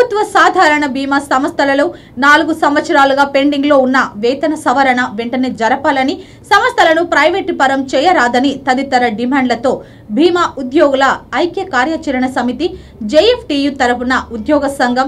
ప్రభుత్వ సాధారణ బీమా సంస్థలలో నాలుగు సంవత్సరాలుగా పెండింగ్ లో ఉన్న వేతన సవరణ వెంటనే జరపాలని సంస్థలను ప్రైవేటు పరం చేయరాదని తదితర డిమాండ్లతో బీమా ఉద్యోగుల ఐక్య కార్యాచరణ సమితి జేఎఫ్టియు తరపున ఉద్యోగ సంఘం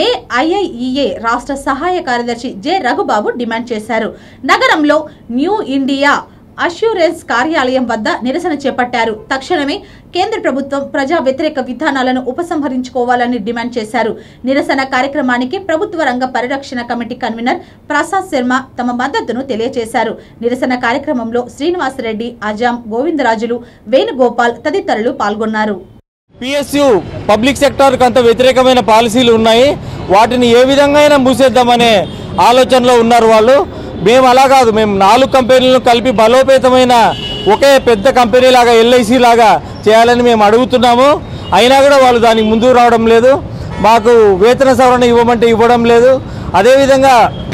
ఏఐఐఈఏ రాష్ట్ర సహాయ కార్యదర్శి జె రఘుబాబు డిమాండ్ చేశారు నగరంలో న్యూ ఇండియా అష్యూరెన్స్ కార్యాలయం వద్ద నిరసన చేపట్టారు తక్షణమే కేంద్ర ప్రభుత్వం ప్రజా వ్యతిరేక విధానాలను ఉపసంహరించుకోవాలని డిమాండ్ చేశారు నిరసన కార్యక్రమానికి ప్రభుత్వ రంగ పరిరక్షణ కమిటీ కన్వీనర్ ప్రసాద్ శర్మ తమ మద్దతును తెలియజేశారు నిరసన కార్యక్రమంలో శ్రీనివాసరెడ్డి అజాం గోవిందరాజులు వేణుగోపాల్ తదితరులు పాల్గొన్నారు పిఎస్యు పబ్లిక్ సెక్టార్కి అంత వ్యతిరేకమైన పాలసీలు ఉన్నాయి వాటిని ఏ విధంగా అయినా మూసేద్దామనే ఆలోచనలో ఉన్నారు వాళ్ళు మేము అలా కాదు మేము నాలుగు కంపెనీలను కలిపి బలోపేతమైన ఒకే పెద్ద కంపెనీ లాగా ఎల్ఐసి లాగా చేయాలని మేము అడుగుతున్నాము అయినా కూడా వాళ్ళు దానికి ముందుకు రావడం లేదు మాకు వేతన సవరణ ఇవ్వమంటే ఇవ్వడం లేదు అదేవిధంగా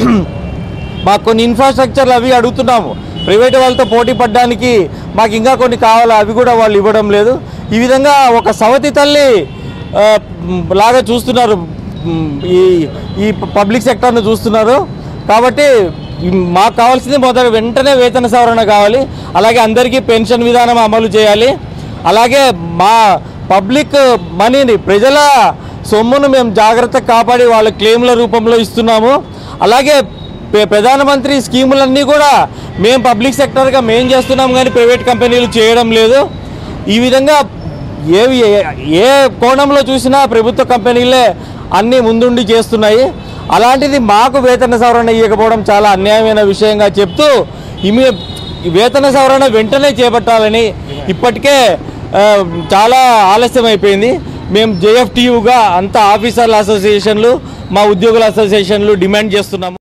మాకు కొన్ని ఇన్ఫ్రాస్ట్రక్చర్లు అవి అడుగుతున్నాము ప్రైవేట్ వాళ్ళతో పోటీ పడడానికి మాకు ఇంకా కొన్ని కావాలి అవి కూడా వాళ్ళు ఇవ్వడం లేదు ఈ విధంగా ఒక సవతి తల్లి ఆ, మ్, లాగా చూస్తున్నారు మ్, ఈ ఈ పబ్లిక్ సెక్టర్ను చూస్తున్నారు కాబట్టి ఈ మాకు కావాల్సింది మొదట వెంటనే వేతన సవరణ కావాలి అలాగే అందరికీ పెన్షన్ విధానం అమలు చేయాలి అలాగే మా పబ్లిక్ మనీని ప్రజల సొమ్మును మేము జాగ్రత్తగా కాపాడి వాళ్ళ క్లెయిమ్ల రూపంలో ఇస్తున్నాము అలాగే ప్ర- ప్రధానమంత్రి స్కీములన్నీ కూడా మేము పబ్లిక్ సెక్టర్గా మేము చేస్తున్నాం కానీ ప్రైవేట్ కంపెనీలు చేయడం లేదు ఈ విధంగా ఏవి ఏ- ఏ కోణంలో చూసినా ప్రభుత్వ కంపెనీలే అన్నీ ముందుండి చేస్తున్నాయి అలాంటిది మాకు వేతన సవరణ ఇవ్వకపోవడం చాలా అన్యాయమైన విషయంగా చెప్తూ ఇమి వేతన సవరణ వెంటనే చేపట్టాలని ఇప్పటికే ఆ, చాలా ఆలస్యం అయిపోయింది మేము జేఎఫ్టీయుగా అంతా ఆఫీసర్ల అసోసియేషన్లు మా ఉద్యోగుల అసోసియేషన్లు డిమాండ్ చేస్తున్నాము